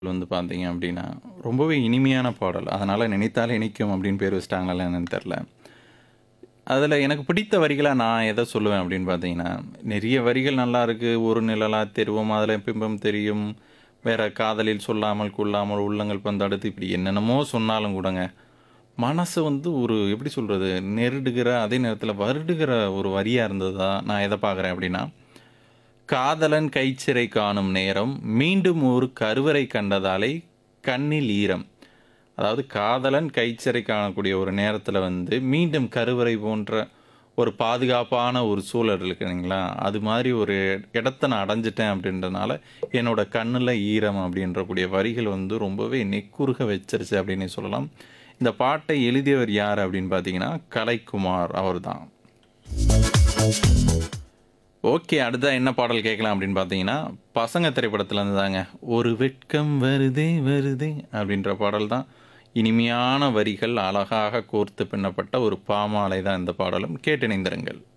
வந்து பார்த்தீங்க அப்படின்னா, ரொம்பவே இனிமையான பாடல். அதனால நினைத்தாலே இனிக்கும் அப்படின்னு பேர் வச்சுட்டாங்களா என்னன்னு தெரியல. அதில எனக்கு பிடித்த வரிகளா நான் எத சொல்லுவேன் அப்படின்னு பார்த்தீங்கன்னா, நிறைய வரிகள் நல்லாயிருக்கு. "ஒரு நிழலா தெருவும் அதில பிம்பம் தெரியும். வேற காதலில் சொல்லாமல் கொள்ளாமல் உள்ளங்கள் பந்தடுத்து" இப்படி என்னென்னமோ சொன்னாலும் கூடங்க, மனச வந்து ஒரு எப்படி சொல்றது? நெருடுகிற, அதே நேரத்தில வருடுகிற ஒரு வரியா இருந்ததா நான் எத பார்க்குறேன் அப்படின்னா, "காதலன் கைச்சிறை காணும் நேரம், மீண்டும் ஒரு கருவறை கண்டதாலே கண்ணில் ஈரம்." அதாவது காதலன் கைச்சிறை காணக்கூடிய ஒரு நேரத்தில வந்து, மீண்டும் கருவறை போன்ற ஒரு பாதுகாப்பான ஒரு சூழல் இருக்கு இல்லைங்களா? அது மாதிரி ஒரு இடத்த நான் அடைஞ்சுட்டேன் அப்படின்றனால, என்னோட கண்ணுல ஈரம் அப்படின்ற கூடிய வரிகள் வந்து ரொம்பவே நெக்குருக வச்சிருச்சு அப்படின்னே சொல்லலாம். இந்த பாட்டை எழுதியவர் யார் அப்படின்னு பார்த்தீங்கன்னா, கலைக்குமார் அவர்தான். ஓகே. அடுத்ததா என்ன பாடல் கேட்கலாம் அப்படின்னு பார்த்தீங்கன்னா, பசங்க திரைப்படத்திலருந்து தாங்க. "ஒரு வெட்கம் வருதே வருதே" அப்படின்ற பாடல் தான். இனிமையான வரிகள், அழகாக கோர்த்து பின்னப்பட்ட ஒரு பாமாலை தான் இந்த பாடலும். கேட்டு இணைந்திருங்கள்.